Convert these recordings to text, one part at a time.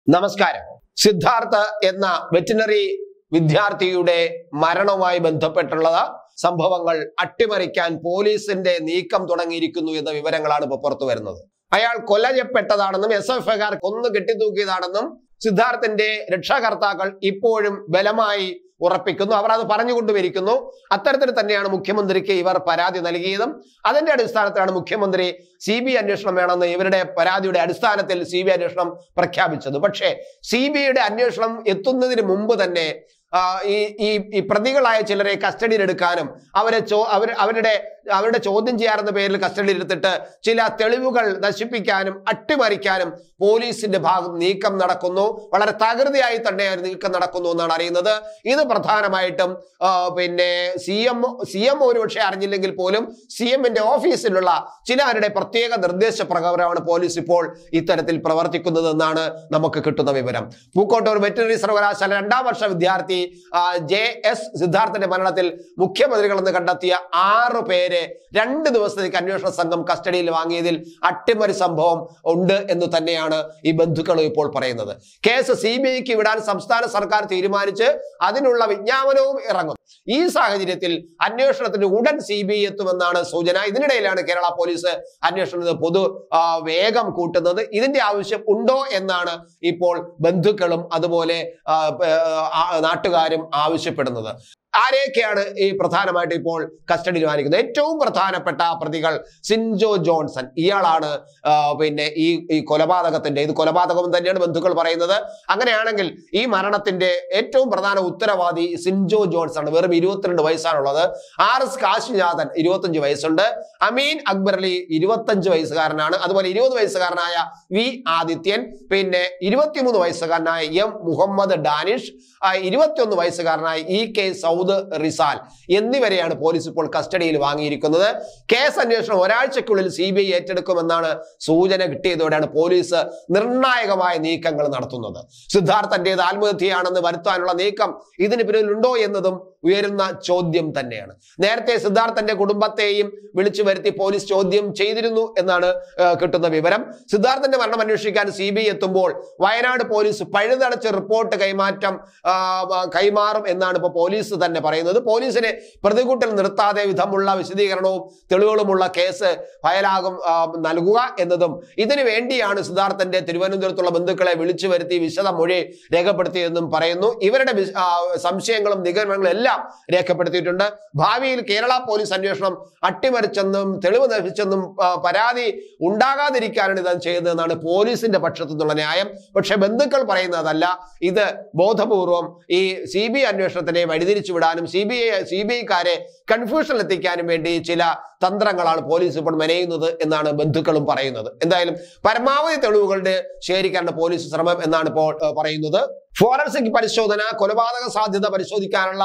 നമസ്കാരം സിദ്ധാർത്ഥ് എന്ന വെറ്റിനറി വിദ്യാർത്ഥിയുടെ മരണവുമായി ബന്ധപ്പെട്ടുള്ള സംഭവങ്ങൾ അട്ടിമറിക്കാൻ പോലീസിന്റെ നീക്കം തുടങ്ങിയിരിക്കുന്നു എന്ന വിവരങ്ങളാണ് ഇപ്പോൾ പുറത്തു വരുന്നത് അയാൾ കൊല്ലപ്പെട്ടതാണെന്നും എസ് എഫ് ഐക്കാർ കൊന്നു കെട്ടിത്തൂക്കിയതാണെന്നും സിദ്ധാർത്ഥിന്റെ രക്ഷാകർത്താക്കൾ ഇപ്പോഴും ബലമായി ഉറപ്പിക്കുന്നു അവർ അത് പറഞ്ഞുകൊണ്ടുവരിക്കുന്നു അത്തരത്തിൽ തന്നെയാണ് മുഖ്യമന്ത്രിക്ക് ഇവർ പരാതി നൽകിയതും അതിന്റെ അടിസ്ഥാനത്തിലാണ് മുഖ്യമന്ത്രി സി ബി അന്വേഷണം വേണമെന്ന് ഇവരുടെ പരാതിയുടെ അടിസ്ഥാനത്തിൽ സി ബി അന്വേഷണം പ്രഖ്യാപിച്ചത് പക്ഷേ സി ബി ഐയുടെ അന്വേഷണം എത്തുന്നതിന് മുമ്പ് തന്നെ ആ, ഈ ഈ ഈ പ്രതികളായ ചിലരെ കസ്റ്റഡിയിലെടുക്കാനും അവരെ ചോ അവർ അവരുടെ അവരുടെ ചോദ്യം ചെയ്യാറുന്ന പേരിൽ കസ്റ്റഡിയിൽ എടുത്തിട്ട് ചില തെളിവുകൾ നശിപ്പിക്കാനും അട്ടിമറിക്കാനും പോലീസിന്റെ ഭാഗത്ത് നീക്കം നടക്കുന്നു വളരെ തകൃതിയായി തന്നെ നീക്കം നടക്കുന്നു എന്നാണ് അറിയുന്നത് ഇത് പ്രധാനമായിട്ടും ആ, പിന്നെ സി എം സി എം ഒരുപക്ഷെ അറിഞ്ഞില്ലെങ്കിൽ പോലും സി എമ്മിന്റെ ഓഫീസിലുള്ള ചിലരുടെ പ്രത്യേക നിർദ്ദേശപ്രകാരമാണ് പോലീസ് ഇപ്പോൾ ഇത്തരത്തിൽ പ്രവർത്തിക്കുന്നത് എന്നാണ് നമുക്ക് കിട്ടുന്ന വിവരം പൂക്കോട്ടൂർ വെറ്റിനറി സർവകലാശാല രണ്ടാം വർഷ വിദ്യാർത്ഥി ആ, ജെ എസ് സിദ്ധാർത്ഥന്റെ മരണത്തിൽ മുഖ്യമന്ത്രികളെന്ന് കണ്ടെത്തിയ ആറ് പേരെ രണ്ട് ദിവസത്തേക്ക് അന്വേഷണ സംഘം കസ്റ്റഡിയിൽ വാങ്ങിയതിൽ അട്ടിമറി സംഭവം ഉണ്ട് എന്ന് തന്നെയാണ് ഈ ബന്ധുക്കൾ ഇപ്പോൾ പറയുന്നത് കേസ് സി ബി ഐക്ക് വിടാൻ സംസ്ഥാന സർക്കാർ തീരുമാനിച്ച് അതിനുള്ള വിജ്ഞാപനവും ഇറങ്ങും ഈ സാഹചര്യത്തിൽ അന്വേഷണത്തിന് ഉടൻ സി ബി ഐ എത്തുമെന്നാണ് സൂചന ഇതിനിടയിലാണ് കേരള പോലീസ് അന്വേഷണത്തിന് പൊതു ആ, വേഗം കൂട്ടുന്നത് ഇതിന്റെ ആവശ്യം ഉണ്ടോ എന്നാണ് ഇപ്പോൾ ബന്ധുക്കളും അതുപോലെ ആ, പ- ആ, നാട്ടുകാരും ആവശ്യപ്പെടുന്നത് ആരെയൊക്കെയാണ് ഈ പ്രധാനമായിട്ട് ഇപ്പോൾ കസ്റ്റഡിയിൽ വാങ്ങിക്കുന്നത് ഏറ്റവും പ്രധാനപ്പെട്ട പ്രതികൾ സിൻജോ ജോൺസൺ ഇയാളാണ് ആ, പിന്നെ ഈ ഈ കൊലപാതകത്തിന്റെ ഇത് കൊലപാതകം തന്നെയാണ് ബന്ധുക്കൾ പറയുന്നത് അങ്ങനെയാണെങ്കിൽ ഈ മരണത്തിന്റെ ഏറ്റവും പ്രധാന ഉത്തരവാദി സിൻജോ ജോൺസൺ ആണ് വെറും ഇരുപത്തിരണ്ട് വയസ്സാണുള്ളത് ആർ എസ് കാശിനാഥൻ ഇരുപത്തഞ്ച് വയസ്സുണ്ട് അമീൻ അക്ബർ അലി ഇരുപത്തഞ്ച് വയസ്സുകാരനാണ് അതുപോലെ ഇരുപത് വയസ്സുകാരനായ വി ആദിത്യൻ പിന്നെ ഇരുപത്തിമൂന്ന് വയസ്സുകാരനായ എം മുഹമ്മദ് ഡാനിഷ് ആ, ഇരുപത്തിയൊന്ന് വയസ്സുകാരനായ ഇ കെ സൗദ് റിസാൽ എന്നിവരെയാണ് പോലീസ് ഇപ്പോൾ കസ്റ്റഡിയിൽ വാങ്ങിയിരിക്കുന്നത് കേസ് അന്വേഷണം ഒരാഴ്ചക്കുള്ളിൽ സി ബി ഐ ഏറ്റെടുക്കുമെന്നാണ് സൂചന കിട്ടിയതോടെയാണ് പോലീസ് നിർണായകമായ നീക്കങ്ങൾ നടത്തുന്നത് സിദ്ധാർത്ഥന്റേത് ആത്മഹത്യയാണെന്ന് വരുത്താനുള്ള നീക്കം ഇതിന് പിന്നിലുണ്ടോ എന്നതും ഉയരുന്ന ചോദ്യം തന്നെയാണ് നേരത്തെ സിദ്ധാർത്ഥന്റെ കുടുംബത്തെയും വിളിച്ചു വരുത്തി പോലീസ് ചോദ്യം ചെയ്തിരുന്നു എന്നാണ് ആ, കിട്ടുന്ന വിവരം സിദ്ധാർത്ഥന്റെ മരണം അന്വേഷിക്കാൻ സി ബി ഐ എത്തുമ്പോൾ വയനാട് പോലീസ് പഴുതടച്ച് റിപ്പോർട്ട് കൈമാറ്റം ആ, ആ, കൈമാറും എന്നാണ് ഇപ്പോൾ പോലീസ് തന്നെ പറയുന്നത് പോലീസിനെ പ്രതികൂട്ടിൽ നിർത്താതെ വിധമുള്ള വിശദീകരണവും തെളിവുകളുമുള്ള കേസ് ഫയലാകും ആ, നൽകുക എന്നതും ഇതിനു വേണ്ടിയാണ് സിദ്ധാർത്ഥന്റെ തിരുവനന്തപുരത്തുള്ള ബന്ധുക്കളെ വിളിച്ചു വരുത്തി വിശദ മൊഴി രേഖപ്പെടുത്തിയതെന്നും പറയുന്നു ഇവരുടെ വിശ- ആ, സംശയങ്ങളും നിഗമനങ്ങളും എല്ലാം രേഖപ്പെടുത്തിയിട്ടുണ്ട് ഭാവിയിൽ കേരള പോലീസ് അന്വേഷണം അട്ടിമറിച്ചെന്നും തെളിവ് നശിച്ചെന്നും ആ, പരാതി ഉണ്ടാകാതിരിക്കാനാണ് ഇത് ചെയ്തതെന്നാണ് പോലീസിന്റെ പക്ഷത്തു നിന്നുള്ള ന്യായം പക്ഷെ ബന്ധുക്കൾ പറയുന്നതല്ല ഇത് ബോധപൂർവം ഈ സി ബി ഐ അന്വേഷണത്തിനെ വഴിതിരിച്ചു വിടാനും C B I C B ഐക്കാരെ കൺഫ്യൂഷനിൽ എത്തിക്കാനും വേണ്ടി ചില തന്ത്രങ്ങളാണ് പോലീസ് ഇപ്പോൾ മെനയുന്നത് എന്നാണ് ബന്ധുക്കളും പറയുന്നത് എന്തായാലും പരമാവധി തെളിവുകളുടെ ശേഖരിക്കാനുള്ള പോലീസ് ശ്രമം എന്നാണ് ഇപ്പോൾ ഏഹ്, പറയുന്നത് ഫോറൻസിക് പരിശോധന കൊലപാതക സാധ്യത പരിശോധിക്കാനുള്ള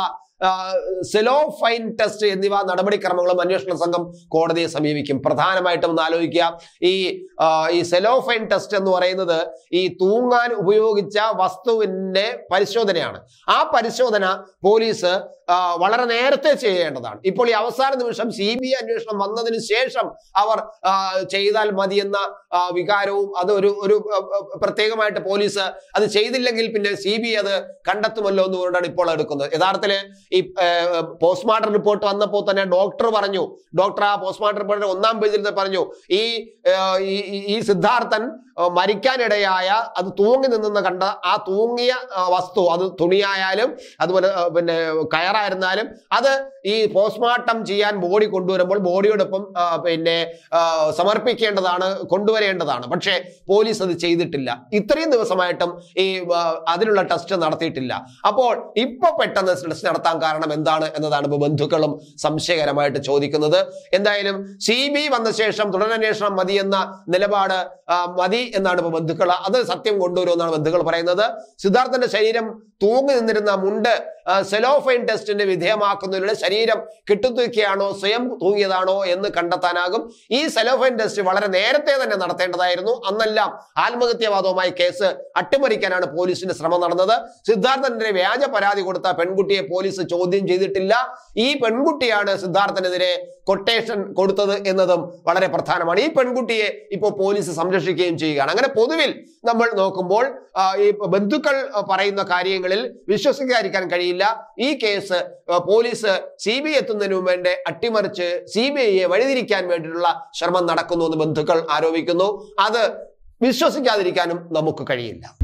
സെലോഫൈൻ ടെസ്റ്റ് എന്നിവ നടപടിക്രമങ്ങളും അന്വേഷണ സംഘം കോടതിയെ സമീപിക്കും പ്രധാനമായിട്ടും ഒന്ന് ആലോചിക്കുക ഈ ആ, ഈ സെലോഫൈൻ ടെസ്റ്റ് എന്ന് പറയുന്നത് ഈ തൂങ്ങാൻ ഉപയോഗിച്ച വസ്തുവിന്റെ പരിശോധനയാണ് ആ പരിശോധന പോലീസ് ആ, വളരെ നേരത്തെ ചെയ്യേണ്ടതാണ് ഇപ്പോൾ ഈ അവസാന നിമിഷം സി ബി ഐ അന്വേഷണം വന്നതിന് ശേഷം അവർ ആ, ചെയ്താൽ മതിയെന്ന ആ, വികാരവും അത് ഒരു ഒരു ആ, ആ, പ്രത്യേകമായിട്ട് പോലീസ് അത് ചെയ്തില്ലെങ്കിൽ പിന്നെ സി ബി ഐ അത് കണ്ടെത്തുമല്ലോ എന്നുകൊണ്ടാണ് ഇപ്പോൾ എടുക്കുന്നത് യഥാർത്ഥത്തില് ഈ പോസ്റ്റ്മോർട്ടം റിപ്പോർട്ട് വന്നപ്പോൾ തന്നെ ഡോക്ടർ പറഞ്ഞു ഡോക്ടർ ആ പോസ്റ്റ്മോർട്ടം റിപ്പോർട്ടിന്റെ ഒന്നാം പേജിൽ തന്നെ പറഞ്ഞു ഈ ആ, ഈ- ഈ- ഈ സിദ്ധാർത്ഥൻ ആ, മരിക്കാനിടയായ അത് തൂങ്ങി നിന്നെന്ന് കണ്ട ആ തൂങ്ങിയ ആ, വസ്തു അത് തുണിയായാലും അതുപോലെ ആ, പിന്നെ കയറായിരുന്നാലും അത് ഈ പോസ്റ്റ്മോർട്ടം ചെയ്യാൻ ബോഡി കൊണ്ടുവരുമ്പോൾ ബോഡിയോടൊപ്പം ആ, പിന്നെ ആ, സമർപ്പിക്കേണ്ടതാണ് കൊണ്ടുവരേണ്ടതാണ് പക്ഷേ പോലീസ് അത് ചെയ്തിട്ടില്ല ഇത്രയും ദിവസമായിട്ടും ഈ ആ, അതിനുള്ള ടെസ്റ്റ് നടത്തിയിട്ടില്ല അപ്പോൾ ഇപ്പൊ പെട്ടെന്ന് ടെസ്റ്റ് നടത്താൻ കാരണം എന്താണ് എന്നതാണ് ഇപ്പൊ ബന്ധുക്കളും സംശയകരമായിട്ട് ചോദിക്കുന്നത് എന്തായാലും സി ബി വന്ന ശേഷം തുടരന്വേഷണം മതി എന്ന നിലപാട് ആ, മതി എന്നാണ് ഇപ്പൊ ബന്ധുക്കൾ അത് സത്യം കൊണ്ടുവരുമെന്നാണ് ബന്ധുക്കൾ പറയുന്നത് സിദ്ധാർത്ഥന്റെ ശരീരം തൂങ്ങി നിന്നിരുന്ന മുണ്ട് സെലോഫൈൻ ടെസ്റ്റിന് വിധേയമാക്കുന്നതിലൂടെ ശരീരം കിട്ടുതൂക്കിയാണോ സ്വയം തൂങ്ങിയതാണോ എന്ന് കണ്ടെത്താനാകും ഈ സെലോഫൈൻ ടെസ്റ്റ് വളരെ നേരത്തെ തന്നെ നടത്തേണ്ടതായിരുന്നു അന്നെല്ലാം ആത്മഹത്യാവാദവുമായി കേസ് അട്ടിമറിക്കാനാണ് പോലീസിന്റെ ശ്രമം നടന്നത് സിദ്ധാർത്ഥന്റെ വ്യാജ പരാതി കൊടുത്ത പെൺകുട്ടിയെ പോലീസ് ചോദ്യം ചെയ്തിട്ടില്ല ഈ പെൺകുട്ടിയാണ് സിദ്ധാർത്ഥനെതിരെ കൊട്ടേഷൻ കൊടുത്തത് എന്നതും വളരെ പ്രധാനമാണ് ഈ പെൺകുട്ടിയെ ഇപ്പോൾ പോലീസ് സംരക്ഷിക്കുകയും ചെയ്യുകയാണ് അങ്ങനെ പൊതുവിൽ നമ്മൾ നോക്കുമ്പോൾ ആ, ഈ ബന്ധുക്കൾ ആ, പറയുന്ന കാര്യങ്ങളിൽ വിശ്വസിക്കാതിരിക്കാൻ കഴിയില്ല ഈ കേസ് ആ, പോലീസ് സി ബി ഐ എത്തുന്നതിന് മുമ്പേ അട്ടിമറിച്ച് സി ബി ഐയെ വഴിതിരിക്കാൻ വേണ്ടിയിട്ടുള്ള ശ്രമം നടക്കുന്നു എന്ന് ബന്ധുക്കൾ ആരോപിക്കുന്നു അത് വിശ്വസിക്കാതിരിക്കാനും നമുക്ക് കഴിയില്ല